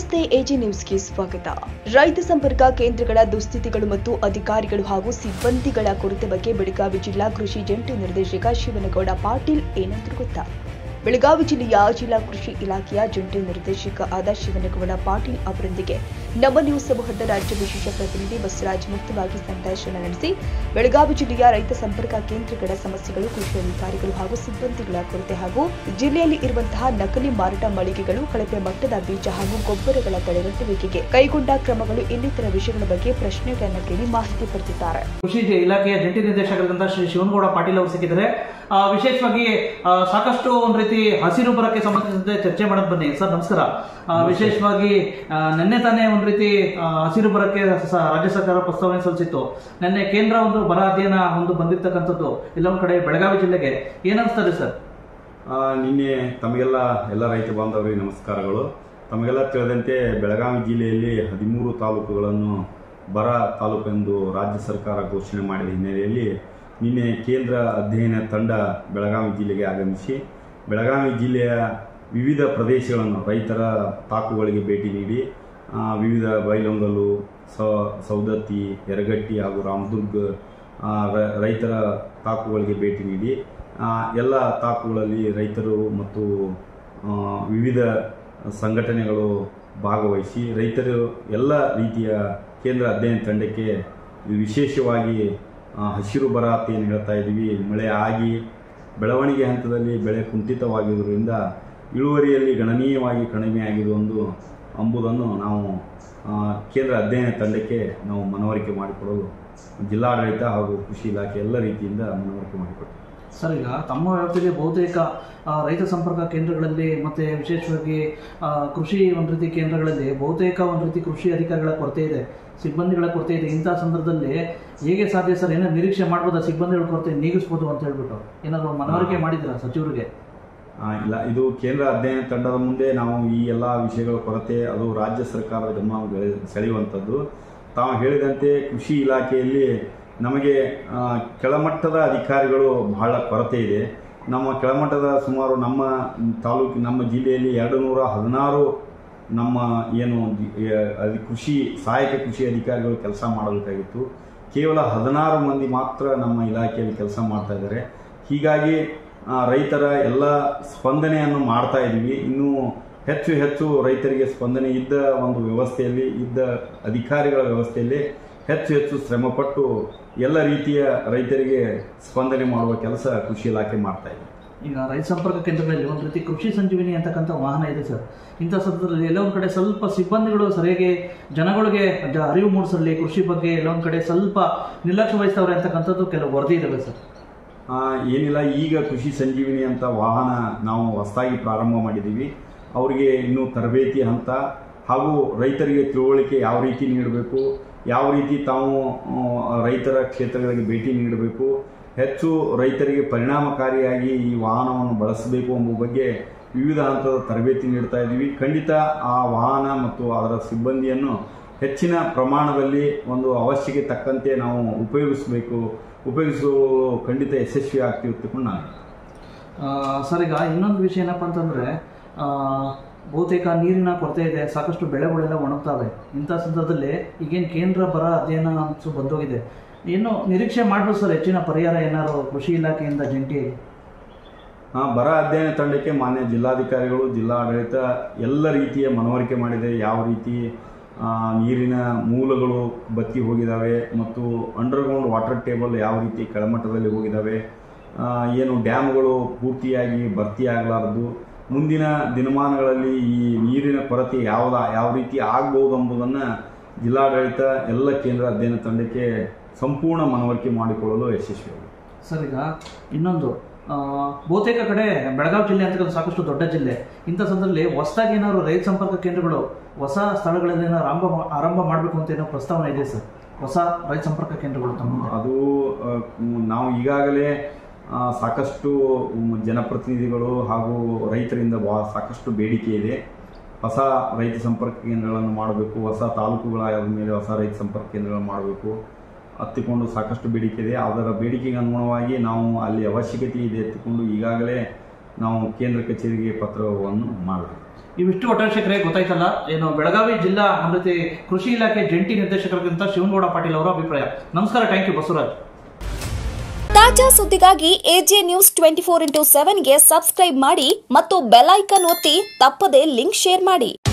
ನಮಸ್ತೆ ಎಜಿ ನ್ಯೂಸ್ಗೆ ಸ್ವಾಗತ ರೈತ ಸಂಪರ್ಕ ಕೇಂದ್ರಗಳ ದುಸ್ಥಿತಿಗಳು ಮತ್ತು ಅಧಿಕಾರಿಗಳು ಹಾಗೂ ಸಿಬ್ಬಂದಿಗಳ ಕೊರತೆ ಬಗ್ಗೆ ಬೆಳಗಾವಿ ಜಿಲ್ಲಾ ಕೃಷಿ ಜಂಟಿ ನಿರ್ದೇಶಕ ಶಿವನಗೌಡ ಪಾಟೀಲ್ ಏನಂದ್ರು ಗೊತ್ತಾ ಬೆಳಗಾವಿ ಜಿಲ್ಲೆಯ ಜಿಲ್ಲಾ ಕೃಷಿ ಇಲಾಖೆಯ ಜಂಟಿ ನಿರ್ದೇಶಕ ಆದ ಶಿವನಗೌಡ ಪಾಟೀಲ್ ಅವರೊಂದಿಗೆ ನಮ್ಮ ನ್ಯೂಸ್ ಸಮೂಹದ ರಾಜ್ಯ ವಿಶೇಷ ಪ್ರತಿನಿಧಿ ಬಸವರಾಜ್ ಮುಕ್ತವಾಗಿ ಸಂದರ್ಶನ ನಡೆಸಿ ಬೆಳಗಾವಿ ಜಿಲ್ಲೆಯ ರೈತ ಸಂಪರ್ಕ ಕೇಂದ್ರಗಳ ಸಮಸ್ಯೆಗಳು ಕೃಷಿ ಅಧಿಕಾರಿಗಳು ಹಾಗೂ ಸಿಬ್ಬಂದಿಗಳ ಕೊರತೆ ಹಾಗೂ ಜಿಲ್ಲೆಯಲ್ಲಿ ಇರುವಂತಹ ನಕಲಿ ಮಾರಾಟ ಮಳಿಗೆಗಳು ಕಳಪೆ ಮಟ್ಟದ ಬೀಜ ಹಾಗೂ ಗೊಬ್ಬರಗಳ ತಡೆಗಟ್ಟುವಿಕೆಗೆ ಕೈಗೊಂಡ ಕ್ರಮಗಳು ಇನ್ನಿತರ ವಿಷಯಗಳ ಬಗ್ಗೆ ಪ್ರಶ್ನೆಗಳನ್ನು ಕೇಳಿ ಮಾಹಿತಿ ಪಡೆದಿದ್ದಾರೆ ಕೃಷಿ ಇಲಾಖೆಯ ಜಂಟಿ ನಿರ್ದೇಶಕರಾದಂತಹ ಶ್ರೀ ಶಿವನಗೌಡ ಪಾಟೀಲ್ ಅವರು ಸಿಕ್ಕಿದ್ದಾರೆ ಆ, ವಿಶೇಷವಾಗಿ ಆ, ಸಾಕಷ್ಟು ಒಂದು ರೀತಿ ಹಸಿರು ಬರಕ್ಕೆ ಸಂಬಂಧಿಸಿದಂತೆ ಚರ್ಚೆ ಮಾಡಕ್ ಬನ್ನಿ ಸರ್ ನಮಸ್ಕಾರ ಆ, ವಿಶೇಷವಾಗಿ ಆ, ನಿನ್ನೆ ತಾನೇ ಒಂದು ರೀತಿ ಆ, ಹಸಿರು ಬರಕ್ಕೆ ಸ- ರಾಜ್ಯ ಸರ್ಕಾರ ಪ್ರಸ್ತಾವನೆ ಸಲ್ಲಿಸಿತ್ತು ನಿನ್ನೆ ಕೇಂದ್ರ ಒಂದು ಬರ ಅಧ್ಯಯನ ಒಂದು ಬಂದಿರ್ತಕ್ಕಂಥದ್ದು ಇಲ್ಲೊಂದ್ ಕಡೆ ಬೆಳಗಾವಿ ಜಿಲ್ಲೆಗೆ ಏನನ್ಸ್ತದೆ ಸರ್ ಆ, ನಿನ್ನೆ ತಮಗೆಲ್ಲ ಎಲ್ಲ ರೈತ ಬಾಂಧವರಿಗೆ ನಮಸ್ಕಾರಗಳು ತಮಗೆಲ್ಲ ತಿಳಿದಂತೆ ಬೆಳಗಾವಿ ಜಿಲ್ಲೆಯಲ್ಲಿ ಹದಿಮೂರು ತಾಲೂಕುಗಳನ್ನು ಬರ ತಾಲೂಕೆಂದು ರಾಜ್ಯ ಸರ್ಕಾರ ಘೋಷಣೆ ಮಾಡಿದ ಹಿನ್ನೆಲೆಯಲ್ಲಿ ನಿನ್ನೆ ಕೇಂದ್ರ ಅಧ್ಯಯನ ತಂಡ ಬೆಳಗಾವಿ ಜಿಲ್ಲೆಗೆ ಆಗಮಿಸಿ ಬೆಳಗಾವಿ ಜಿಲ್ಲೆಯ ವಿವಿಧ ಪ್ರದೇಶಗಳನ್ನು ರೈತರ ತಾಕುಗಳಿಗೆ ಭೇಟಿ ನೀಡಿ ಆ, ವಿವಿಧ ಬೈಲೊಂಗಲು ಸ ಸೌದತ್ತಿ ಯರಗಟ್ಟಿ ಹಾಗೂ ರಾಮದುರ್ಗ್ ಆ, ರ- ರೈತರ ತಾಕುಗಳಿಗೆ ಭೇಟಿ ನೀಡಿ ಆ, ಎಲ್ಲ ತಾಕುಗಳಲ್ಲಿ ರೈತರು ಮತ್ತು ಆ, ವಿವಿಧ ಸಂಘಟನೆಗಳು ಭಾಗವಹಿಸಿ ರೈತರು ಎಲ್ಲ ರೀತಿಯ ಕೇಂದ್ರ ಅಧ್ಯಯನ ತಂಡಕ್ಕೆ ವಿಶೇಷವಾಗಿ ಆ, ಹಸಿರು ಬರ ಅಂತ ಏನು ಹೇಳ್ತಾ ಇದ್ದೀವಿ ಮಳೆ ಆಗಿ ಬೆಳವಣಿಗೆ ಹಂತದಲ್ಲಿ ಬೆಳೆ ಕುಂಠಿತವಾಗಿರುವುದರಿಂದ ಇಳುವರಿಯಲ್ಲಿ ಗಣನೀಯವಾಗಿ ಕಡಿಮೆಯಾಗಿದೆ ಒಂದು ಎಂಬುದನ್ನು ನಾವು ಆ, ಕೇಂದ್ರ ಅಧ್ಯಯನ ತಂಡಕ್ಕೆ ನಾವು ಮನವರಿಕೆ ಮಾಡಿಕೊಡಲು ಜಿಲ್ಲಾಡಳಿತ ಹಾಗೂ ಕೃಷಿ ಇಲಾಖೆ ಎಲ್ಲ ರೀತಿಯಿಂದ ಮನವರಿಕೆ ಮಾಡಿಕೊಡ್ತೀವಿ ಸರ್ ಈಗ ತಮ್ಮ ವ್ಯಾಪ್ತಿಯಲ್ಲಿ ಬಹುತೇಕ ಆ, ರೈತ ಸಂಪರ್ಕ ಕೇಂದ್ರಗಳಲ್ಲಿ ಮತ್ತೆ ವಿಶೇಷವಾಗಿ ಆ, ಕೃಷಿ ಒಂದು ರೀತಿ ಕೇಂದ್ರಗಳಲ್ಲಿ ಬಹುತೇಕ ಒಂದು ರೀತಿ ಕೃಷಿ ಅಧಿಕಾರಿಗಳ ಕೊರತೆ ಇದೆ ಸಿಬ್ಬಂದಿಗಳ ಕೊರತೆ ಇದೆ ಇಂಥ ಸಂದರ್ಭದಲ್ಲಿ ಹೇಗೆ ಸಾಧ್ಯ ಸರ್ ಏನೋ ನಿರೀಕ್ಷೆ ಮಾಡ್ಬೋದಾ ಸಿಬ್ಬಂದಿಗಳ ಕೊರತೆ ನೀಗಿಸ್ಬೋದು ಅಂತ ಹೇಳ್ಬಿಟ್ಟು ಏನಾದ್ರು ಮನವರಿಕೆ ಮಾಡಿದ್ದೀರಾ ಸಚಿವರಿಗೆ ಆ, ಇಲ್ಲ ಇದು ಕೇಂದ್ರ ಅಧ್ಯಯನ ತಂಡದ ಮುಂದೆ ನಾವು ಈ ಎಲ್ಲ ವಿಷಯಗಳ ಕೊರತೆ ಅದು ರಾಜ್ಯ ಸರ್ಕಾರದ ಗಮನ ಬೆಳೆ- ಸೆಳೆಯುವಂಥದ್ದು ತಾವು ಹೇಳಿದಂತೆ ಕೃಷಿ ಇಲಾಖೆಯಲ್ಲಿ ನಮಗೆ ಆ, ಕೆಳಮಟ್ಟದ ಅಧಿಕಾರಿಗಳು ಬಹಳ ಕೊರತೆ ಇದೆ ನಮ್ಮ ಕೆಳಮಟ್ಟದ ಸುಮಾರು ನಮ್ಮ ತಾಲೂಕು ನಮ್ಮ ಜಿಲ್ಲೆಯಲ್ಲಿ ಎರಡು ನೂರ ಹದಿನಾರು ನಮ್ಮ ಏನು ಜಿ- ಯ- ಅಧಿ- ಕೃಷಿ ಸಹಾಯಕ ಕೃಷಿ ಅಧಿಕಾರಿಗಳು ಕೆಲಸ ಮಾಡಬೇಕಾಗಿತ್ತು ಕೇವಲ ಹದಿನಾರು ಮಂದಿ ಮಾತ್ರ ನಮ್ಮ ಇಲಾಖೆಯಲ್ಲಿ ಕೆಲಸ ಮಾಡ್ತಾ ಇದ್ದಾರೆ ಹೀಗಾಗಿ ಆ, ರೈತರ ಎಲ್ಲ ಸ್ಪಂದನೆಯನ್ನು ಮಾಡ್ತಾ ಇದ್ದೀವಿ ಇನ್ನೂ ಹೆಚ್ಚು ಹೆಚ್ಚು ರೈತರಿಗೆ ಸ್ಪಂದನೆ ಇದ್ದ ಒಂದು ವ್ಯವಸ್ಥೆಯಲ್ಲಿ ಇದ್ದ ಅಧಿಕಾರಿಗಳ ವ್ಯವಸ್ಥೆಯಲ್ಲಿ ಹೆಚ್ಚು ಹೆಚ್ಚು ಶ್ರಮಪಟ್ಟು ಎಲ್ಲ ರೀತಿಯ ರೈತರಿಗೆ ಸ್ಪಂದನೆ ಮಾಡುವ ಕೆಲಸ ಕೃಷಿ ಇಲಾಖೆ ಮಾಡ್ತಾ ಇದೆ ಈಗ ರೈತ ಸಂಪರ್ಕ ಕೇಂದ್ರಗಳಲ್ಲಿ ಒಂದು ರೀತಿ ಕೃಷಿ ಸಂಜೀವಿನಿ ಅಂತಕ್ಕಂಥ ವಾಹನ ಇದೆ ಸರ್ ಇಂಥ ಸಂದರ್ಭದಲ್ಲಿ ಎಲ್ಲ ಒಂದು ಕಡೆ ಸ್ವಲ್ಪ ಸಿಬ್ಬಂದಿಗಳು ಸರಿಯಾಗಿ ಜನಗಳಿಗೆ ಜ- ಅರಿವು ಮೂಡಿಸಲಿ ಕೃಷಿ ಬಗ್ಗೆ ಎಲ್ಲ ಒಂದು ಕಡೆ ಸ್ವಲ್ಪ ನಿರ್ಲಕ್ಷ್ಯ ವಹಿಸ್ತವ್ರೆ ಅಂತಕ್ಕಂಥದ್ದು ಕೆಲವು ವರದಿ ಇದಾವೆ ಸರ್ ಆ, ಏನಿಲ್ಲ ಈಗ ಕೃಷಿ ಸಂಜೀವಿನಿ ಅಂತ ವಾಹನ ನಾವು ಹೊಸದಾಗಿ ಪ್ರಾರಂಭ ಮಾಡಿದ್ದೀವಿ ಅವರಿಗೆ ಇನ್ನೂ ತರಬೇತಿ ಹಂತ ಹಾಗೂ ರೈತರಿಗೆ ತಿಳುವಳಿಕೆ ಯಾವ ರೀತಿ ನೀಡಬೇಕು ಯಾವ ರೀತಿ ತಾವು ಆ, ರೈತರ ಕ್ಷೇತ್ರಗಳಿಗೆ ಭೇಟಿ ನೀಡಬೇಕು ಹೆಚ್ಚು ರೈತರಿಗೆ ಪರಿಣಾಮಕಾರಿಯಾಗಿ ಈ ವಾಹನವನ್ನು ಬಳಸಬೇಕು ಎಂಬ ಬಗ್ಗೆ ವಿವಿಧ ಹಂತದ ತರಬೇತಿ ನೀಡ್ತಾ ಇದ್ದೀವಿ ಖಂಡಿತ ಆ ವಾಹನ ಮತ್ತು ಅದರ ಸಿಬ್ಬಂದಿಯನ್ನು ಹೆಚ್ಚಿನ ಪ್ರಮಾಣದಲ್ಲಿ ಒಂದು ಅವಶ್ಯಕ್ಕೆ ತಕ್ಕಂತೆ ನಾವು ಉಪಯೋಗಿಸಬೇಕು ಉಪಯೋಗಿಸುವ ಖಂಡಿತ ಯಶಸ್ವಿ ಆಗ್ತೀವಿ ತಿಳ್ಕೊಂಡು ನಾನು ಆ, ಸರ್ ಈಗ ಇನ್ನೊಂದು ವಿಷಯ ಏನಪ್ಪ ಅಂತಂದ್ರೆ ಆ, ಬಹುತೇಕ ನೀರಿನ ಕೊರತೆ ಇದೆ ಸಾಕಷ್ಟು ಬೆಳೆಗಳೆಲ್ಲ ಒಣಗ್ತವೆ ಇಂಥ ಸಂದರ್ಭದಲ್ಲಿ ಈಗೇನು ಕೇಂದ್ರ ಬರ ಅಧ್ಯಯನ ಅಂತ ಬಂದೋಗಿದೆ ಏನು ನಿರೀಕ್ಷೆ ಮಾಡ್ಬೋದು ಸರ್ ಹೆಚ್ಚಿನ ಪರಿಹಾರ ಏನಾದ್ರು ಕೃಷಿ ಇಲಾಖೆಯಿಂದ ಜಂಟಿಯಾಗಿ ಆ, ಬರ ಅಧ್ಯಯನ ತಂಡಕ್ಕೆ ಮಾನ್ಯ ಜಿಲ್ಲಾಧಿಕಾರಿಗಳು ಜಿಲ್ಲಾ ಆಡಳಿತ ಎಲ್ಲ ರೀತಿಯ ಮನವರಿಕೆ ಮಾಡಿದೆ ಯಾವ ರೀತಿ ಆ, ನೀರಿನ ಮೂಲಗಳು ಬತ್ತಿ ಹೋಗಿದ್ದಾವೆ ಮತ್ತು ಅಂಡರ್ಗ್ರೌಂಡ್ ವಾಟರ್ ಟೇಬಲ್ ಯಾವ ರೀತಿ ಕೆಳಮಟ್ಟದಲ್ಲಿ ಹೋಗಿದ್ದಾವೆ ಆ, ಏನು ಡ್ಯಾಮ್ಗಳು ಪೂರ್ತಿಯಾಗಿ ಭರ್ತಿ ಆಗಲಾರದು ಮುಂದಿನ ದಿನಮಾನಗಳಲ್ಲಿ ಈ ನೀರಿನ ಕೊರತೆ ಯಾವ್ದ ಯಾವ ರೀತಿ ಆಗ್ಬೋದು ಎಂಬುದನ್ನು ಜಿಲ್ಲಾಡಳಿತ ಎಲ್ಲ ಕೇಂದ್ರ ಅಧ್ಯಯನ ತಂಡಕ್ಕೆ ಸಂಪೂರ್ಣ ಮನವರಿಕೆ ಮಾಡಿಕೊಳ್ಳಲು ಯಶಸ್ವಿಯಾಗಿದೆ ಸರ್ ಈಗ ಇನ್ನೊಂದು ಆ, ಬಹುತೇಕ ಕಡೆ ಬೆಳಗಾವಿ ಜಿಲ್ಲೆ ಅಂತಕ್ಕಂಥ ಸಾಕಷ್ಟು ದೊಡ್ಡ ಜಿಲ್ಲೆ ಇಂಥ ಸಂದರ್ಭದಲ್ಲಿ ಹೊಸದಾಗಿ ಏನಾದ್ರು ರೈತ ಸಂಪರ್ಕ ಕೇಂದ್ರಗಳು ಹೊಸ ಸ್ಥಳಗಳಲ್ಲಿ ಏನಾದ್ರು ಆರಂಭ ಆರಂಭ ಮಾಡಬೇಕು ಅಂತ ಏನೋ ಪ್ರಸ್ತಾವನೆ ಇದೆ ಸರ್ ಹೊಸ ರೈತ ಸಂಪರ್ಕ ಕೇಂದ್ರಗಳು ತಮ್ಮ ಮುಂದೆ. ಅದು ಆ, ಮ್, ನಾವು ಈಗಾಗಲೇ ಆ, ಸಾಕಷ್ಟು ಮ್, ಜನಪ್ರತಿನಿಧಿಗಳು ಹಾಗೂ ರೈತರಿಂದ ಬಾ- ಸಾಕಷ್ಟು ಬೇಡಿಕೆ ಇದೆ ಹೊಸ ರೈತ ಸಂಪರ್ಕ ಕೇಂದ್ರಗಳನ್ನು ಮಾಡಬೇಕು ಹೊಸ ತಾಲೂಕುಗಳ ಮೇಲೆ ಹೊಸ ರೈತ ಸಂಪರ್ಕ ಕೇಂದ್ರಗಳನ್ನು ಮಾಡಬೇಕು ಹತ್ತಿಕೊಂಡು ಸಾಕಷ್ಟು ಬೇಡಿಕೆ ಇದೆ ಅದರ ಬೇಡಿಕೆಗೆ ಅನುಗುಣವಾಗಿ ನಾವು ಅಲ್ಲಿ ಅವಶ್ಯಕತೆ ಇದೆ ಎತ್ತಿಕೊಂಡು ಈಗಾಗಲೇ ನಾವು ಕೇಂದ್ರ ಕಚೇರಿಗೆ ಪತ್ರವನ್ನು ಮಾಡಬೇಕು ಇವಿಷ್ಟು ಒಟ್ಟಾರೆ ಗೊತ್ತಾಯ್ತಲ್ಲ ಏನು ಬೆಳಗಾವಿ ಜಿಲ್ಲಾ ಒಂದು ರೀತಿ ಕೃಷಿ ಇಲಾಖೆ ಜಂಟಿ ನಿರ್ದೇಶಕರಾದಂಥ ಶಿವನಗೌಡ ಪಾಟೀಲ್ ಅವರ ಅಭಿಪ್ರಾಯ ನಮಸ್ಕಾರ ಥ್ಯಾಂಕ್ ಯು ಬಸವರಾಜ್ ತಾಜಾ ಸುದ್ದಿಗಾಗಿ AJ news twenty four into ಸೆವೆನ್ಗೆ ಸಬ್ಸ್ಕ್ರೈಬ್ ಮಾಡಿ ಮತ್ತು ಬೆಲ್ ಐಕನ್ ಒತ್ತಿ ತಪ್ಪದೇ ಲಿಂಕ್ ಶೇರ್ ಮಾಡಿ